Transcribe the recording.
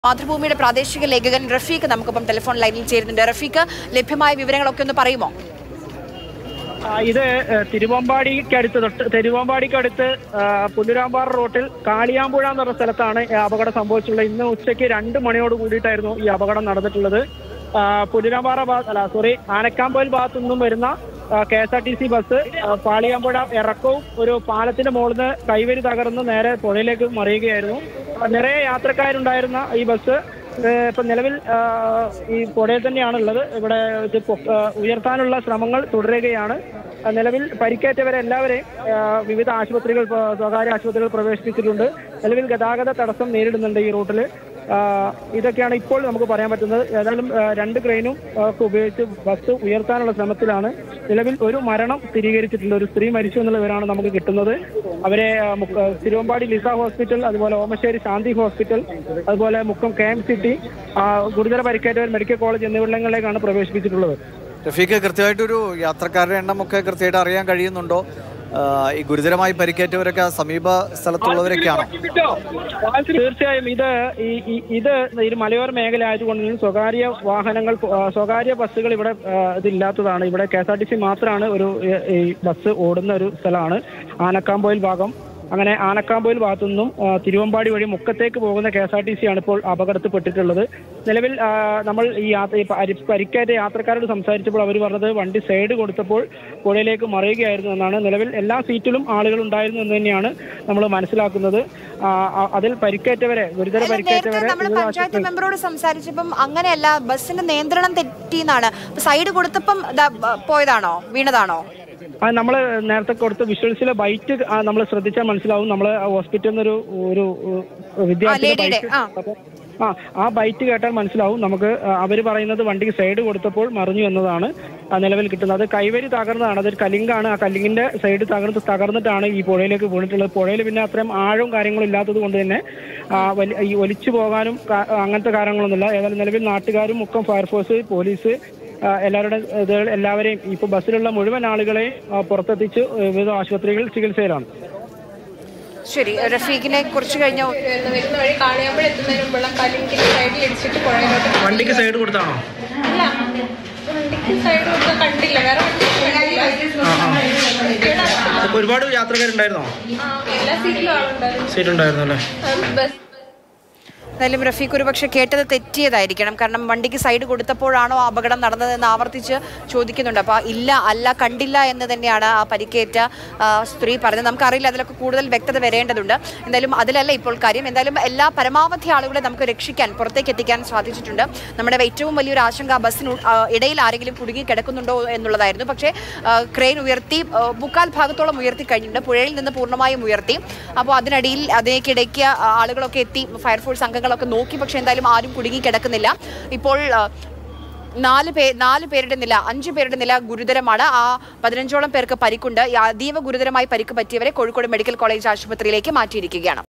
മാതൃഭൂമിയുടെ പ്രാദേശിക ലേഖകൻ റഫീഖ് നമുക്കൊപ്പം ടെലിഫോൺ ലൈനിൽ ചേരുന്നുണ്ട് റഫീഖ് ലഭ്യമായ വിവരങ്ങളൊക്കെ ഒന്ന് പറയുമോ ആ, ഇത് ഏഹ്, തിരുവമ്പാടിക്കടുത്ത് തൊട്ട് തിരുവമ്പാടിക്കടുത്ത് ആ, പുല്ലുരാമ്പാറ റോട്ടിൽ കാളിയാമ്പുഴ എന്ന് പറഞ്ഞ സ്ഥലത്താണ് ഈ അപകടം സംഭവിച്ചിട്ടുള്ളത് ഇന്ന് ഉച്ചയ്ക്ക് രണ്ട് മണിയോട് കൂടിയിട്ടായിരുന്നു ഈ അപകടം നടന്നിട്ടുള്ളത് ആ, പുല്ലുരാമ്പാറ ഭാഗ അല്ല സോറി ആനക്കാമ്പൽ ഭാഗത്തു നിന്നും വരുന്ന K S R T C bus ആ, പാളിയാമ്പുഴ ഇറക്കവും ഒരു പാലത്തിന്റെ മുകളിൽ നിന്ന് കൈവരി തകർന്ന് നേരെ പുഴയിലേക്ക് മറിയുകയായിരുന്നു ആ, നിറയെ യാത്രക്കാരുണ്ടായിരുന്ന ഈ ബസ് ഏഹ് ഇപ്പൊ നിലവിൽ ആഹ് ഈ പുഴയിൽ തന്നെയാണ് ഉള്ളത് ഇവിടെ ഇത് പൊ- ആഹ് ഉയർത്താനുള്ള ശ്രമങ്ങൾ തുടരുകയാണ് ആഹ് നിലവിൽ പരിക്കേറ്റവരെ എല്ലാവരെയും ആഹ് വിവിധ ആശുപത്രികൾ ഇപ്പൊ സ്വകാര്യ ആശുപത്രികൾ പ്രവേശിപ്പിച്ചിട്ടുണ്ട് നിലവിൽ ഗതാഗത തടസ്സം നേരിടുന്നുണ്ട് ഈ റൂട്ടിൽ ആഹ് ഇതൊക്കെയാണ് ഇപ്പോൾ നമുക്ക് പറയാൻ പറ്റുന്നത് ഏതായാലും ആഹ് രണ്ട് ക്രെയിനും ഒക്കെ ഉപയോഗിച്ച് ബസ് ഉയർത്താനുള്ള ശ്രമത്തിലാണ് നിലവിൽ ഒരു മരണം സ്ഥിരീകരിച്ചിട്ടുണ്ട് ഒരു സ്ത്രീ മരിച്ചു എന്നുള്ള വിവരമാണ് നമുക്ക് കിട്ടുന്നത് അവരെ ആഹ് മുക്ക- ആഹ് തിരുവമ്പാടി ലിസ ഹോസ്പിറ്റൽ അതുപോലെ ഓമശ്ശേരി ശാന്തി ഹോസ്പിറ്റൽ അതുപോലെ മുക്കം കെ എം സിറ്റി ആഹ് ഗുരുതര പരിക്കേറ്റവർ മെഡിക്കൽ കോളേജ് എന്നിവിടങ്ങളിലേക്കാണ് പ്രവേശിപ്പിച്ചിട്ടുള്ളത് റഫീഖ് കൃത്യമായിട്ടൊരു യാത്രക്കാരുടെ എണ്ണമൊക്കെ കൃത്യമായിട്ട് അറിയാൻ കഴിയുന്നുണ്ടോ ആ, ഈ ഗുരുതരമായി പരിക്കേറ്റവരൊക്കെ സമീപ സ്ഥലത്തുള്ളവരൊക്കെയാണോ തീർച്ചയായും ഇത് ഈ ഈ- ഇത് ഒരു മലയോര മേഖല ആയതുകൊണ്ട് തന്നെ സ്വകാര്യ വാഹനങ്ങൾ ആ, സ്വകാര്യ ബസ്സുകൾ ഇവിടെ ആ, ഇതില്ലാത്തതാണ് ഇവിടെ K S R T C മാത്രമാണ് ഒരു ഈ ഈ ബസ് ഓടുന്ന ഒരു സ്ഥലമാണ് ആനക്കാമ്പോയിൽ ഭാഗം അങ്ങനെ ആനക്കാമ്പോയിൽ ഭാഗത്തു നിന്നും ആ, തിരുവമ്പാടി വഴി മുക്കത്തേക്ക് പോകുന്ന K S R T C ആണ് ഇപ്പോൾ അപകടത്തിൽപ്പെട്ടിട്ടുള്ളത് നിലവിൽ ആ, നമ്മൾ ഈ യാത്ര ഈ പരി- പരിക്കേറ്റ യാത്രക്കാരോട് സംസാരിച്ചപ്പോൾ അവർ പറഞ്ഞത് വണ്ടി സൈഡ് കൊടുത്തപ്പോൾ പുഴയിലേക്ക് മറിയുകയായിരുന്നു എന്നാണ് നിലവിൽ എല്ലാ സീറ്റിലും ആളുകൾ ഉണ്ടായിരുന്നു എന്ന് തന്നെയാണ് നമ്മൾ മനസ്സിലാക്കുന്നത് ആ, ആ, അതിൽ പരിക്കേറ്റവരെ ഗുരുതര അല്ല, നേരത്തെ പരിക്കേറ്റവരെ നമ്മൾ വിവിധ പഞ്ചായത്ത് ആശുപത്രി- മെമ്പറോട് സംസാരിച്ചപ്പം അങ്ങനെയല്ല ബസ്സിന്റെ നിയന്ത്രണം തെറ്റിന്നാണ് സൈഡ് കൊടുത്തപ്പം ദാ, ബ- പോയതാണോ വീണതാണോ ആ നമ്മൾ നേരത്തെ കൊടുത്ത വിഷ്വൽസിലെ ബൈറ്റ് നമ്മൾ ശ്രദ്ധിച്ചാൽ മനസ്സിലാവും നമ്മൾ ഹോസ്പിറ്റലിൽ നിന്നൊരു ഒരു വിദ്യാർത്ഥി ലേഡിയുടെ, ആ. ആ ആ ബൈറ്റ് കേട്ടാൽ മനസ്സിലാവും നമുക്ക് അവർ പറയുന്നത് വണ്ടിക്ക് സൈഡ് കൊടുത്തപ്പോൾ മറിഞ്ഞു എന്നതാണ് ആ നിലവിൽ കിട്ടുന്നത് അത് കൈവരി തകർന്നതാണ് അതൊരു കലിങ്കാണ് ആ കല്ലിങ്ങിന്റെ സൈഡ് തകർന്ന് തകർന്നിട്ടാണ് ഈ പുഴയിലേക്ക് വീണിട്ടുള്ളത് പുഴയിൽ പിന്നെ അത്രയും ആഴവും കാര്യങ്ങളും ഇല്ലാത്തത് കൊണ്ട് തന്നെ ആ, വലി- ഈ ഒലിച്ചു പോകാനും കാ- അങ്ങനത്തെ കാര്യങ്ങളൊന്നുമില്ല ഏതായാലും നിലവിൽ നാട്ടുകാരും മുക്കം ഫയർഫോഴ്സ് പോലീസ് ആ, എല്ലാവരുടെ ഇത് എല്ലാവരെയും ഇപ്പോൾ ബസ്സിലുള്ള മുഴുവൻ ആളുകളെയും ആ, പുറത്തെത്തിച്ച് വിവിധ ആശുപത്രികളിൽ ചികിത്സയിലാണ് ശരി റഫീഖിനെ കുറിച്ച് കഴിഞ്ഞ വരുന്ന വരുന്ന വഴി കാളിയാമ്പഴ എത്തുന്നതിന് മുമ്പുള്ള കലിങ്കിന്റെ സൈഡിൽ ഇടിച്ചിട്ട് പുഴയിലോട്ട് വണ്ടിക്ക് സൈഡ് കൊടുത്താണോ അല്ല വണ്ടിക്ക് സൈഡ് കൊടുത്താൽ കണ്ടില്ല വേറെ വണ്ടി ഒരുപാട് യാത്രക്കാരുണ്ടായിരുന്നോ ആ, എല്ലാ സീറ്റിലും ആളുണ്ടായിരുന്നു സീറ്റ് ഉണ്ടായിരുന്നു അല്ലേ ആ, ബസ് എന്തായാലും റഫീഖ് ഒരുപക്ഷെ കേട്ടത് തെറ്റിയതായിരിക്കണം കാരണം വണ്ടിക്ക് സൈഡ് കൊടുത്തപ്പോഴാണോ ആ അപകടം നടന്നതെന്ന് ആവർത്തിച്ച് ചോദിക്കുന്നുണ്ട് അപ്പോൾ ഇല്ല അല്ല കണ്ടില്ല എന്ന് തന്നെയാണ് ആ പരിക്കേറ്റ ആ, സ്ത്രീ പറഞ്ഞത് നമുക്കറിയില്ല അതിലൊക്കെ കൂടുതൽ വ്യക്തത വരേണ്ടതുണ്ട് എന്തായാലും അതിലല്ല ഇപ്പോൾ കാര്യം എന്തായാലും എല്ലാ പരമാവധി ആളുകളെ നമുക്ക് രക്ഷിക്കാൻ പുറത്തേക്ക് എത്തിക്കാൻ സാധിച്ചിട്ടുണ്ട് നമ്മുടെ ഏറ്റവും വലിയൊരു ആശങ്ക ബസ്സിന് ഉ- ആ, ഇടയിൽ ആരെങ്കിലും കുടുങ്ങി കിടക്കുന്നുണ്ടോ എന്നുള്ളതായിരുന്നു പക്ഷേ ആ, ക്രെയിൻ ഉയർത്തി ആ, മുക്കാൽ ഭാഗത്തോളം ഉയർത്തി കഴിഞ്ഞിട്ടുണ്ട് പുഴയിൽ നിന്ന് പൂർണ്ണമായും ഉയർത്തി അപ്പോൾ അതിനടിയിൽ അതിനേക്കിടയ്ക്ക് ആ, ആളുകളൊക്കെ എത്തി ഫയർഫോഴ്സ് അംഗങ്ങളൊക്കെ നോക്കി പക്ഷേ എന്തായാലും ആരും കുടുങ്ങി കിടക്കുന്നില്ല ഇപ്പോൾ ആ, നാല് പേ നാല് പേരുടെ നില അഞ്ച് പേരുടെ നില ഗുരുതരമാണ് ആ പതിനഞ്ചോളം പേർക്ക് പരിക്കുണ്ട് ഈ അതീവ ഗുരുതരമായി പരിക്ക് പറ്റിയവരെ കോഴിക്കോട് മെഡിക്കൽ കോളേജ് ആശുപത്രിയിലേക്ക് മാറ്റിയിരിക്കുകയാണ്